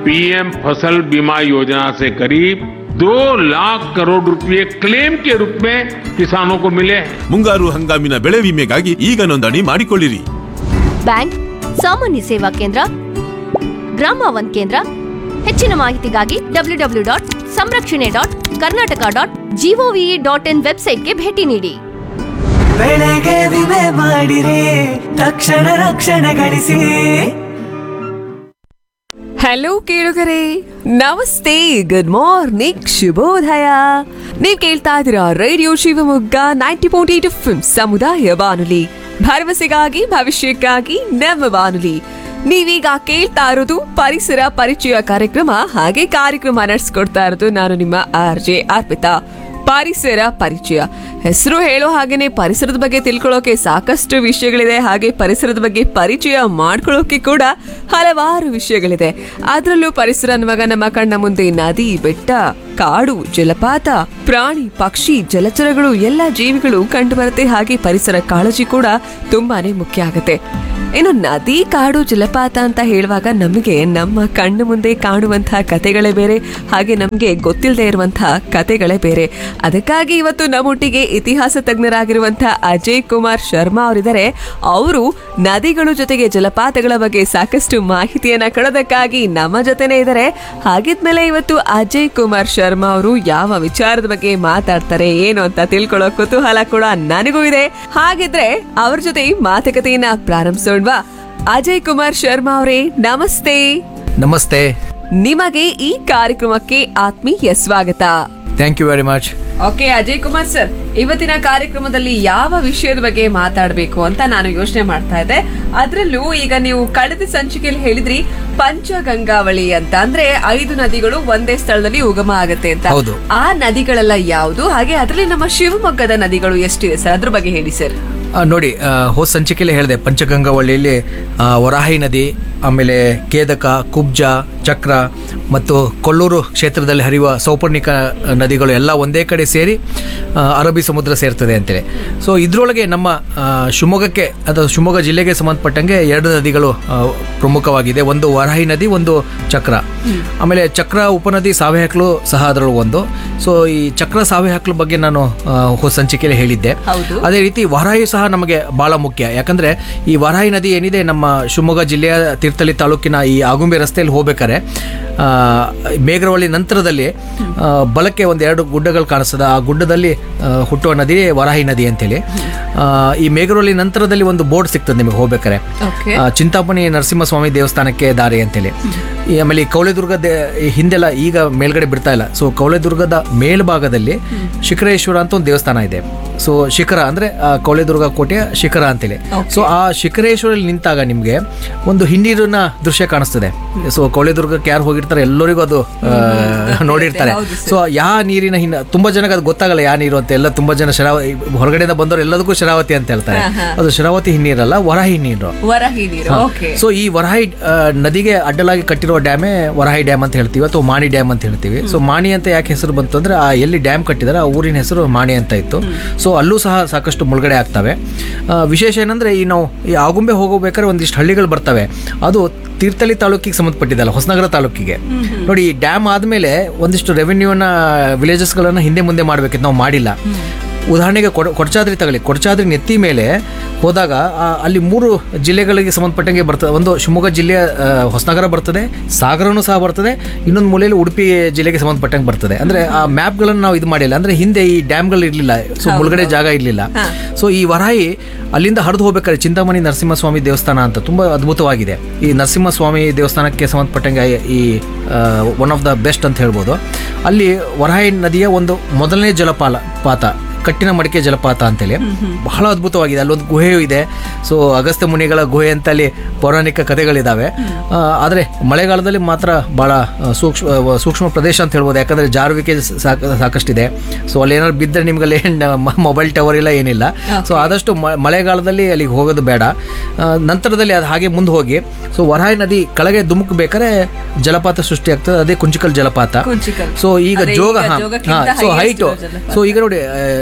PM फसल बीमा योजना से करीब दो लाख करोड़ रुपए क्लेम के रूप में किसानों को मिले हैं ಮುಂಗಾರು ಹಂಗಾಮಿನ ಬೆಳೆ ವಿಮೆಗಾಗಿ ಈಗ ನೋಂದಣಿ ಮಾಡಿಕೊಳ್ಳಿರಿ ಬ್ಯಾಂಕ್ ಸಾಮಾನ್ಯ ಸೇವಾ ಕೇಂದ್ರ ಗ್ರಾಮ ಒನ್ ಕೇಂದ್ರ ಹೆಚ್ಚಿನ ಮಾಹಿತಿಗಾಗಿ ಡಬ್ಲ್ಯೂ ಡಬ್ಲ್ಯೂ ಡಾಟ್ ಸಂರಕ್ಷಣೆ dot Karnataka dot G O V ವೆಬ್ಸೈಟ್ಗೆ ಭೇಟಿ ನೀಡಿ ಬೆಳೆಗೆ ವಿಮೆ ಮಾಡಿರಿ ತಕ್ಷಣ ರಕ್ಷಣೆ ಗಳಿಸಿ ಹಲೋ ಕೇಳುಗರೆ ನಮಸ್ತೆ ಗುಡ್ ಮಾರ್ನಿಂಗ್ ಶುಭೋದಯ ನೀವ್ ಕೇಳ್ತಾ ಇದ್ದೀರಾ radio Shivamogga ninety point eight F ಸಮುದಾಯ ಬಾನುಲಿ ಭರವಸೆಗಾಗಿ ಭವಿಷ್ಯಕ್ಕಾಗಿ ನಮ್ಮ ಬಾನುಲಿ ನೀವೀಗ ಕೇಳ್ತಾ ಇರೋದು ಪರಿಸರ ಪರಿಚಯ ಕಾರ್ಯಕ್ರಮ ಹಾಗೆ ಕಾರ್ಯಕ್ರಮ ನಡೆಸ್ಕೊಡ್ತಾ ಇರೋದು ನಾನು ನಿಮ್ಮ ಆರ್ ಜೆ ಅರ್ಪಿತಾ ಪರಿಸರ ಪರಿಚಯ ಹೆಸರು ಹೇಳೋ ಹಾಗೇನೆ ಪರಿಸರದ ಬಗ್ಗೆ ತಿಳ್ಕೊಳ್ಳೋಕೆ ಸಾಕಷ್ಟು ವಿಷಯಗಳಿದೆ ಹಾಗೆ ಪರಿಸರದ ಬಗ್ಗೆ ಪರಿಚಯ ಮಾಡ್ಕೊಳ್ಳೋಕೆ ಕೂಡ ಹಲವಾರು ವಿಷಯಗಳಿದೆ ಅದರಲ್ಲೂ ಪರಿಸರ ಅನ್ನುವಾಗ ನಮ್ಮ ಕಣ್ಣ ಮುಂದೆ ನದಿ ಬೆಟ್ಟ ಕಾಡು ಜಲಪಾತ ಪ್ರಾಣಿ ಪಕ್ಷಿ ಜಲಚರಗಳು ಎಲ್ಲ ಜೀವಿಗಳು ಕಂಡು ಬರುತ್ತೆ ಹಾಗೆ ಪರಿಸರ ಕಾಳಜಿ ಕೂಡ ತುಂಬಾನೇ ಮುಖ್ಯ ಆಗುತ್ತೆ ಇನ್ನು ನದಿ ಕಾಡು ಜಲಪಾತ ಅಂತ ಹೇಳುವಾಗ ನಮಗೆ ನಮ್ಮ ಕಣ್ಣು ಮುಂದೆ ಕಾಣುವಂತಹ ಕತೆಗಳೇ ಬೇರೆ ಹಾಗೆ ನಮಗೆ ಗೊತ್ತಿಲ್ಲದೆ ಇರುವಂತಹ ಕತೆಗಳೇ ಬೇರೆ ಅದಕ್ಕಾಗಿ ಇವತ್ತು ನಮ್ಮೊಟ್ಟಿಗೆ ಇತಿಹಾಸ ತಜ್ಞರಾಗಿರುವಂತಹ ಅಜಯ್ ಕುಮಾರ್ ಶರ್ಮಾ ಅವರಿದ್ದಾರೆ ಅವರು ನದಿಗಳು ಜೊತೆಗೆ ಜಲಪಾತಗಳ ಬಗ್ಗೆ ಸಾಕಷ್ಟು ಮಾಹಿತಿಯನ್ನ ಕೊಡೋದಕ್ಕಾಗಿ ನಮ್ಮ ಜೊತೆನೇ ಇದ್ದಾರೆ ಹಾಗಿದ್ಮೇಲೆ ಇವತ್ತು ಅಜಯ್ ಕುಮಾರ್ ಶರ್ಮಾ ಅವರು ಯಾವ ವಿಚಾರದ ಬಗ್ಗೆ ಮಾತಾಡ್ತಾರೆ ಏನು ಅಂತ ತಿಳ್ಕೊಳ್ಳೋ ಕುತೂಹಲ ಕೂಡ ನನಗೂ ಇದೆ ಹಾಗಿದ್ರೆ ಅವ್ರ ಜೊತೆ ಈ ಮಾತುಕತೆಯನ್ನ ಪ್ರಾರಂಭಿಸೋಣವಾ ಅಜಯ್ ಕುಮಾರ್ ಶರ್ಮಾ ಅವರೇ ನಮಸ್ತೆ ನಮಸ್ತೆ ನಿಮಗೆ ಈ ಕಾರ್ಯಕ್ರಮಕ್ಕೆ ಆತ್ಮೀಯ ಸ್ವಾಗತ thank you very much okay Ajay Kumar sir ಇವತ್ತಿನ ಕಾರ್ಯಕ್ರಮದಲ್ಲಿ ಯಾವ ವಿಷಯದ ಬಗ್ಗೆ ಮಾತಾಡಬೇಕು ಅಂತ ನಾನು ಯೋಚನೆ ಮಾಡ್ತಾ ಇದ್ದೆ ಅದ್ರಲ್ಲೂ ಈಗ ನೀವು ಕಳೆದ ಸಂಚಿಕೆಯಲ್ಲಿ ಹೇಳಿದ್ರಿ ಪಂಚಗಂಗಾವಳಿ ಅಂತ ಅಂದ್ರೆ ಐದು ನದಿಗಳು ಒಂದೇ ಸ್ಥಳದಲ್ಲಿ ಉಗಮ ಆಗತ್ತೆ ಅಂತ ಹೌದು. ಆ ನದಿಗಳೆಲ್ಲ ಯಾವುದು ಹಾಗೆ ಅದರಲ್ಲಿ ನಮ್ಮ ಶಿವಮೊಗ್ಗದ ನದಿಗಳು ಎಷ್ಟಿದೆ ಸರ್ ಅದ್ರ ಬಗ್ಗೆ ಹೇಳಿ ಸರ್ ನೋಡಿ ಆ, ಹೋದ ಸಂಚಿಕೆಯಲ್ಲಿ ಹೇಳಿದೆ ಪಂಚಗಂಗಾವಳಿಯಲ್ಲಿ ಆ, ವರಾಹಿ ನದಿ ಆಮೇಲೆ ಕೇದಕ ಕುಬ್ಜ ಚಕ್ರ ಮತ್ತು ಕೊಲ್ಲೂರು ಕ್ಷೇತ್ರದಲ್ಲಿ ಹರಿಯುವ ಸೌಪರ್ಣಿಕ ನದಿಗಳು ಎಲ್ಲ ಒಂದೇ ಕಡೆ ಸೇರಿ ಆ, ಅರಬ್ಬಿ ಸಮುದ್ರ ಸೇರ್ತದೆ ಅಂತೇಳಿ ಸೊ ಇದರೊಳಗೆ ನಮ್ಮ ಆ, ಶಿವಮೊಗ್ಗಕ್ಕೆ ಅಥವಾ ಶಿವಮೊಗ್ಗ ಜಿಲ್ಲೆಗೆ ಸಂಬಂಧಪಟ್ಟಂಗೆ ಎರಡು ನದಿಗಳು ಆ, ಪ್ರಮುಖವಾಗಿದೆ ಒಂದು ವರಾಹಿ ನದಿ ಒಂದು ಚಕ್ರ ಆಮೇಲೆ ಚಕ್ರ ಉಪನದಿ ಸಾವೆಹಕ್ಲು ಸಹ ಅದರೊಳಗೆ ಒಂದು ಸೊ ಈ ಚಕ್ರ ಸಾವೆಹಕ್ಲು ಬಗ್ಗೆ ನಾನು ಆ, ಹೋದ ಸಂಚಿಕೆಯಲ್ಲಿ ಹೇಳಿದ್ದೆ ಹೌದು. ಅದೇ ರೀತಿ ವರಾಹಿ ಸಹ ನಮಗೆ ಬಹಳ ಮುಖ್ಯ ಯಾಕಂದ್ರೆ ಈ ವರಾಹಿ ನದಿ ಏನಿದೆ ನಮ್ಮ ಶಿವಮೊಗ್ಗ ಜಿಲ್ಲೆಯ ತೀರ್ಥಹಳ್ಳಿ ತಾಲೂಕಿನ ಈ ಆಗುಂಬೆ ರಸ್ತೆಯಲ್ಲಿ ಹೋಗ್ಬೇಕಾದ್ರೆ ಆ, ಮೇಘರವಳ್ಳಿ ನಂತರದಲ್ಲಿ ಆ, ಬಲಕ್ಕೆ ಒಂದು ಎರಡು ಗುಡ್ಡಗಳು ಕಾಣಿಸ್ತದೆ ಆ ಗುಡ್ಡದಲ್ಲಿ ಆ, ಹುಟ್ಟುವ ನದಿ ವರಾಹಿ ನದಿ ಅಂತೇಳಿ ಆ, ಈ ಮೇಘರವಳ್ಳಿ ನಂತರದಲ್ಲಿ ಒಂದು ಬೋರ್ಡ್ ಸಿಗ್ತದೆ ನಿಮಗೆ ಹೋಗ್ಬೇಕಾರೆ Okay. ಆ, ಚಿಂತಾಮಣಿ ನರಸಿಂಹಸ್ವಾಮಿ ದೇವಸ್ಥಾನಕ್ಕೆ ದಾರಿ ಅಂತೇಳಿ ಈ ಆಮೇಲೆ ಈ ಕೌಳೆದುರ್ಗ ದೇ- ಈ ಹಿಂದೆಲ್ಲ ಈಗ ಮೇಲ್ಗಡೆ ಬಿಡ್ತಾ ಇಲ್ಲ ಸೊ ಕೌಳೆದುರ್ಗದ ಮೇಲ್ಭಾಗದಲ್ಲಿ ಶಿಖರೇಶ್ವರ ಅಂತ ಒಂದು ದೇವಸ್ಥಾನ ಇದೆ ಸೊ ಶಿಖರ ಅಂದ್ರೆ ಆ ಕೌಳೆದುರ್ಗ ಕೋಟೆಯ ಶಿಖರ ಅಂತೇಳಿ ಸೊ ಆ ಶಿಖರೇಶ್ವರಲ್ಲಿ ನಿಂತಾಗ ನಿಮ್ಗೆ ಒಂದು ಹಿನ್ನೀರಿನ ದೃಶ್ಯ ಕಾಣಿಸ್ತದೆ ಸೊ ಕೌಳೆದುರ್ಗಕ್ಕೆ ಯಾರು ಹೋಗಿರ್ತಾರೆ ಎಲ್ಲರಿಗೂ ಅದು ಆ, ನೋಡಿರ್ತಾರೆ ಸೊ ಯಾವ ನೀರಿನ ಹಿನ್ನ ತುಂಬಾ ಜನಕ್ಕೆ ಅದು ಗೊತ್ತಾಗಲ್ಲ ಯಾವ ನೀರು ಅಂತ ಎಲ್ಲ ತುಂಬಾ ಜನ ಶರಾವ ಹೊರಗಡೆಯಿಂದ ಬಂದವರು ಎಲ್ಲದಕ್ಕೂ ಶರಾವತಿ ಅಂತ ಹೇಳ್ತಾರೆ ಅದು ಶರಾವತಿ ಹಿನ್ನೀರಲ್ಲ ವರಾಹಿ ನೀರು ವರಹಿ ನೀರು ಓಕೆ ಸೊ ಈ ವರಾಹಿ ಆ, ನದಿಗೆ ಅಡ್ಡಲಾಗಿ ಕಟ್ಟಿರುವ ಡ್ಯಾಮೇ ವರಾಹಿ ಡ್ಯಾಮ್ ಅಂತ ಹೇಳ್ತೀವಿ ಅಥವಾ ಮಾಣಿ ಡ್ಯಾಮ್ ಅಂತ ಹೇಳ್ತೀವಿ ಸೊ ಮಾಣಿ ಅಂತ ಯಾಕೆ ಹೆಸರು ಬಂತು ಅಂದ್ರೆ ಆ ಎಲ್ಲಿ ಡ್ಯಾಮ್ ಕಟ್ಟಿದಾರೆ ಆ ಊರಿನ ಹೆಸರು ಮಾಣಿ ಅಂತ ಇತ್ತು ಸೊ ಅಲ್ಲೂ ಸಹ ಸಾಕಷ್ಟು ಮುಳುಗಡೆ ಆಗ್ತವೆ ಆ, ವಿಶೇಷ ಏನಂದ್ರೆ ಈ ನಾವು ಈ ಆಗುಂಬೆ ಹೋಗಬೇಕಾದ್ರೆ ಒಂದಿಷ್ಟು ಹಳ್ಳಿಗಳು ಬರ್ತವೆ ಅದು ತೀರ್ಥಹಳ್ಳಿ ತಾಲೂಕಿಗೆ ಸಂಬಂಧಪಟ್ಟಿದ್ದಲ್ಲ ಹೊಸನಗರ ತಾಲೂಕಿಗೆ ನೋಡಿ ಈ ಡ್ಯಾಮ್ ಆದ್ಮೇಲೆ ಒಂದಿಷ್ಟು ರೆವೆನ್ಯೂನ ವಿಲೇಜಸ್ಗಳನ್ನ ಹಿಂದೆ ಮುಂದೆ ಮಾಡ್ಬೇಕಿತ್ತು ನಾವು ಮಾಡಿಲ್ಲ ಉದಾಹರಣೆಗೆ ಕೊಡ ಕೊಡಚಾದ್ರಿ ತಗಲಿ ಕೊಡಚಾದ್ರಿ ನೆತ್ತಿ ಮೇಲೆ ಹೋದಾಗ ಆ, ಅಲ್ಲಿ ಮೂರು ಜಿಲ್ಲೆಗಳಿಗೆ ಸಂಬಂಧಪಟ್ಟಂಗೆ ಬರ್ತದೆ ಒಂದು ಶಿವಮೊಗ್ಗ ಜಿಲ್ಲೆಯ ಆ, ಹೊಸನಗರ ಬರ್ತದೆ ಸಾಗರನೂ ಸಹ ಬರ್ತದೆ ಇನ್ನೊಂದು ಮೂಲೆಯಲ್ಲಿ ಉಡುಪಿ ಜಿಲ್ಲೆಗೆ ಸಂಬಂಧಪಟ್ಟಂಗೆ ಬರ್ತದೆ ಅಂದ್ರೆ ಆ ಮ್ಯಾಪ್ಗಳನ್ನು ನಾವು ಇದು ಮಾಡಿಲ್ಲ ಅಂದ್ರೆ ಹಿಂದೆ ಈ ಡ್ಯಾಮ್ಗಳು ಇರಲಿಲ್ಲ ಸೊ ಮುಳುಗಡೆ ಜಾಗ ಇರಲಿಲ್ಲ ಸೊ ಈ ವರಾಯಿ ಅಲ್ಲಿಂದ ಹರಿದು ಹೋಗ್ಬೇಕಾದ್ರೆ ಚಿಂತಾಮಣಿ ನರಸಿಂಹಸ್ವಾಮಿ ದೇವಸ್ಥಾನ ಅಂತ ತುಂಬಾ ಅದ್ಭುತವಾಗಿದೆ ಈ ನರಸಿಂಹಸ್ವಾಮಿ ದೇವಸ್ಥಾನಕ್ಕೆ ಸಂಬಂಧಪಟ್ಟಂಗೆ ಈ ಒನ್ ಆಫ್ ದ ಬೆಸ್ಟ್ ಅಂತ ಹೇಳ್ಬೋದು ಅಲ್ಲಿ ವರಾಯಿ ನದಿಯ ಒಂದು ಮೊದಲನೇ ಜಲಪಾಲ ಪಾತ ಕಟ್ಟಿನ ಮಡಿಕೆ ಜಲಪಾತ ಅಂತೇಳಿ ಬಹಳ ಅದ್ಭುತವಾಗಿದೆ ಅಲ್ಲೊಂದು ಗುಹೆಯೂ ಇದೆ ಸೊ ಅಗಸ್ತ್ಯ ಮುನಿಗಳ ಗುಹೆ ಅಂತ ಅಲ್ಲಿ ಪೌರಾಣಿಕ ಕಥೆಗಳಿದಾವೆ ಆ, ಆದ್ರೆ ಮಳೆಗಾಲದಲ್ಲಿ ಮಾತ್ರ ಬಹಳ ಆ, ಸೂಕ್ಷ್ಮ ಆ, ಸೂಕ್ಷ್ಮ ಪ್ರದೇಶ ಅಂತ ಹೇಳ್ಬೋದು ಯಾಕಂದ್ರೆ ಜಾರುವಿಕೆ ಸಾಕ ಸಾಕಷ್ಟಿದೆ ಸೊ ಅಲ್ಲಿ ಏನಾದ್ರು ಬಿದ್ದರೆ ನಿಮ್ಗಲ್ಲಿ ಮೊಬೈಲ್ ಟವರ್ ಇಲ್ಲ ಏನಿಲ್ಲ ಸೊ ಆದಷ್ಟು ಮ- ಮಳೆಗಾಲದಲ್ಲಿ ಅಲ್ಲಿಗೆ ಹೋಗೋದು ಬೇಡ ಆ, ನಂತರದಲ್ಲಿ ಅದು ಹಾಗೆ ಮುಂದೆ ಹೋಗಿ ಸೊ ವರಾಯಿ ನದಿ ಕೆಳಗೆ ಧುಮುಕ್ಬೇಕಾದ್ರೆ ಜಲಪಾತ ಸೃಷ್ಟಿ ಆಗ್ತದೆ ಅದೇ ಕುಂಚಿಕಲ್ ಜಲಪಾತ ಕುಂಚಿಕಲ್. ಸೊ ಈಗ ಅದೇ ಜೋಗ ಈಗ ಹಾ ಜೋಗಕ್ಕಿಂತ ಸೊ highest ಹೈಟ್ ಇರೋ ಜಲಪಾತ. ಸೊ ಈಗ ನೋಡಿ ಆ,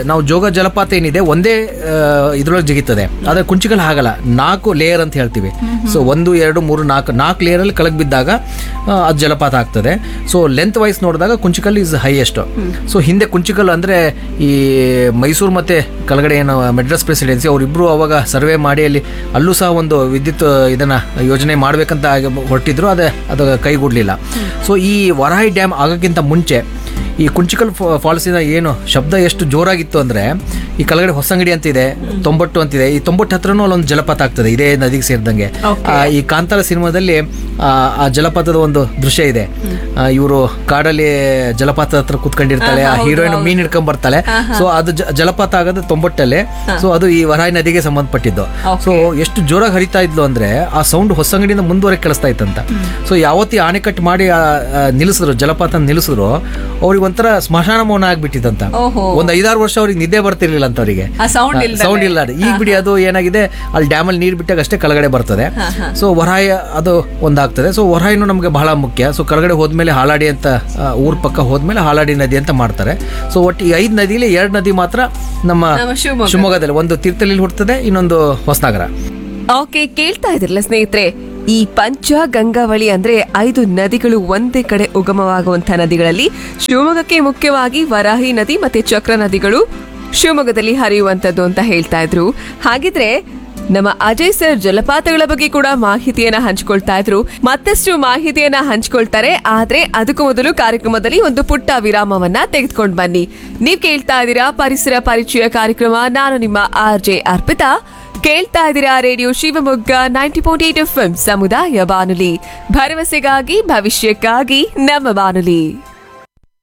ನಾವು ಜೋಗ ಜಲಪಾತ ಏನಿದೆ ಒಂದೇ ಇದ್ರೊಳಗೆ ಜಿಗಿತದೆ ಆದ್ರೆ ಕುಂಚಿಕಲ್ ಹಾಗಲ್ಲ ನಾಲ್ಕು ಲೇಯರ್ ಅಂತ ಹೇಳ್ತೀವಿ ಸೊ ಒಂದು ಎರಡು ಮೂರು ನಾಲ್ಕು ನಾಲ್ಕು ಲೇಯರ್ ಅಲ್ಲಿ ಕೆಳಗೆ ಬಿದ್ದಾಗ ಆ, ಅದು ಜಲಪಾತ ಆಗ್ತದೆ ಸೊ ಲೆಂತ್ ವೈಸ್ ನೋಡಿದಾಗ ಕುಂಚಿಕಲ್ ಇಸ್ ಹೈಯೆಸ್ಟ್ ಸೊ ಹಿಂದೆ ಕುಂಚಿಕಲ್ ಅಂದ್ರೆ ಈ ಮೈಸೂರು ಮತ್ತೆ ಕೆಳಗಡೆ ಏನು ಮೆಡ್ರಾಸ್ ಪ್ರೆಸಿಡೆನ್ಸಿ ಅವರಿಬ್ರು ಅವಾಗ ಸರ್ವೆ ಮಾಡಿ ಅಲ್ಲಿ ಅಲ್ಲೂ ಸಹ ಒಂದು ವಿದ್ಯುತ್ ಇದನ್ನ ಯೋಜನೆ ಮಾಡ್ಬೇಕಂತ ಆಗ ಹೊರಟಿದ್ರು ಅದೇ ಅದು ಕೈಗೂಡ್ಲಿಲ್ಲ ಸೊ ಈ ವರಾಹಿ ಡ್ಯಾಮ್ ಆಗೋಕ್ಕಿಂತ ಮುಂಚೆ ಈ ಕುಂಚಿಕಲ್ ಫಾಲ್ಸಿನ ಏನು ಶಬ್ದ ಎಷ್ಟು ಜೋರಾಗಿತ್ತು ಅಂದ್ರೆ ಈ ಕೆಳಗಡೆ ಹೊಸಂಗಡಿ ಅಂತಿದೆ ತೊಂಬಟ್ಟು ಅಂತಿದೆ ಈ ತೊಂಬಟ್ಟು ಹತ್ರನೂ ಅಲ್ಲೊಂದು ಜಲಪಾತ ಆಗ್ತದೆ ಇದೇ ನದಿಗೆ ಸೇರಿದಂಗೆ ಆ, ಈ ಕಾಂತಾರ ಸಿನಿಮಾದಲ್ಲಿ ಆ, ಆ ಜಲಪಾತದ ಒಂದು ದೃಶ್ಯ ಇದೆ ಇವರು ಕಾಡಲ್ಲಿ ಜಲಪಾತ ಹತ್ರ ಕುತ್ಕೊಂಡಿರ್ತಾಳೆ ಆ ಹೀರೋಯಿನ್ ಮೀನ್ ಹಿಡ್ಕೊಂಡ್ ಬರ್ತಾಳೆ ಸೊ ಅದು ಜ- ಜಲಪಾತ ಆಗೋದು ತೊಂಬಟ್ಟಲ್ಲಿ ಸೊ ಅದು ಈ ವರಾಯಿ ನದಿಗೆ ಸಂಬಂಧಪಟ್ಟಿದ್ದು ಸೊ ಎಷ್ಟು ಜೋರಾಗಿ ಹರಿತಾ ಇದ್ಲು ಅಂದ್ರೆ ಆ ಸೌಂಡ್ ಹೊಸಂಗಡಿಯಿಂದ ಮುಂದುವರೆಗೆ ಕೇಳಿಸ್ತಾ ಇತ್ತಂತ ಸೊ ಯಾವತ್ತಿ ಆಣೆಕಟ್ಟು ಮಾಡಿ ಆ, ಆ, ನಿಲ್ಲಿಸಿದ್ರು ಜಲಪಾತ ನಿಲ್ಲಿಸಿದ್ರು ಅವ್ರಿಗೆ ಒಂಥರ ಸ್ಮಶಾನ ಮೌನ ಆಗ್ಬಿಟ್ಟಿದಂತ ಓಹೋ. ಒಂದ್ ಐದಾರು ವರ್ಷ ಅವ್ರಿಗೆ ನಿದ್ದೆ ಬರ್ತಿರ್ಲಿಲ್ಲ ಅಂತ ಅವರಿಗೆ ಆ sound ಇಲ್ದಲೆ. ಸೌಂಡ್ ಇಲ್ಲ ಈಗ ಬಿಡಿ ಅದು ಏನಾಗಿದೆ ಅಲ್ಲಿ ಡ್ಯಾಮ್ ಅಲ್ಲಿ ನೀರ್ ಬಿಟ್ಟಾಗ ಅಷ್ಟೇ ಕೆಳಗಡೆ ಬರ್ತದೆ ಸೊ ಹೊರಾಯಿ ಅದು ಒಂದಾಗ್ತದೆ ಸೊ ಹೊರಾಯಿನೂ ನಮಗೆ ಬಹಳ ಮುಖ್ಯ ಸೊ ಕೆಳಗಡೆ ಹೋದ್ಮೇಲೆ ಹಾಲಾಡಿ ಅಂತ ಆ, ಊರ್ ಪಕ್ಕ ಹೋದ್ಮೇಲೆ ಹಾಲಾಡಿ ನದಿ ಅಂತ ಮಾಡ್ತಾರೆ ಸೊ ಒಟ್ಟು ಈ ಐದು ನದಿಲಿ ಎರಡು ನದಿ ಮಾತ್ರ ನಮ್ಮ ನಮ್ಮ ಶಿವಮೊಗ್ಗ. ಶಿವಮೊಗ್ಗದಲ್ಲಿ ಒಂದು ತೀರ್ಥಹಳ್ಳಿ ಹುಡ್ತದೆ ಇನ್ನೊಂದು ಹೊಸನಗರ ಓಕೆ ಕೇಳ್ತಾ ಇದ್ರಲ್ಲ ಸ್ನೇಹಿತರೆ ಈ ಪಂಚ ಗಂಗಾವಳಿ ಅಂದ್ರೆ ಐದು ನದಿಗಳು ಒಂದೇ ಕಡೆ ಉಗಮವಾಗುವಂತಹ ನದಿಗಳಲ್ಲಿ ಶಿವಮೊಗ್ಗಕ್ಕೆ ಮುಖ್ಯವಾಗಿ ವರಾಹಿ ನದಿ ಮತ್ತೆ ಚಕ್ರ ನದಿಗಳು ಶಿವಮೊಗ್ಗದಲ್ಲಿ ಹರಿಯುವಂತದ್ದು ಅಂತ ಹೇಳ್ತಾ ಇದ್ರು ಹಾಗಿದ್ರೆ ನಮ್ಮ ಅಜಯ್ ಸರ್ ಜಲಪಾತಗಳ ಬಗ್ಗೆ ಕೂಡ ಮಾಹಿತಿಯನ್ನ ಹಂಚ್ಕೊಳ್ತಾ ಇದ್ರು ಮತ್ತಷ್ಟು ಮಾಹಿತಿಯನ್ನ ಹಂಚ್ಕೊಳ್ತಾರೆ ಆದ್ರೆ ಅದಕ್ಕೂ ಮೊದಲು ಕಾರ್ಯಕ್ರಮದಲ್ಲಿ ಒಂದು ಪುಟ್ಟ ವಿರಾಮವನ್ನ ತೆಗೆದುಕೊಂಡು ಬನ್ನಿ ನೀವ್ ಕೇಳ್ತಾ ಇದ್ದೀರಾ ಪರಿಸರ ಪರಿಚಯ ಕಾರ್ಯಕ್ರಮ ನಾನು ನಿಮ್ಮ ಆರ್ ಜೆ ಅರ್ಪಿತಾ ಕೇಳ್ತಾ ಇದ್ದೀರಾ radio Shivamogga ninety point eight F ಸಮುದಾಯ ಬಾನುಲಿ ಭರವಸೆಗಾಗಿ ಭವಿಷ್ಯಕ್ಕಾಗಿ ನಮ್ಮ ಬಾನುಲಿ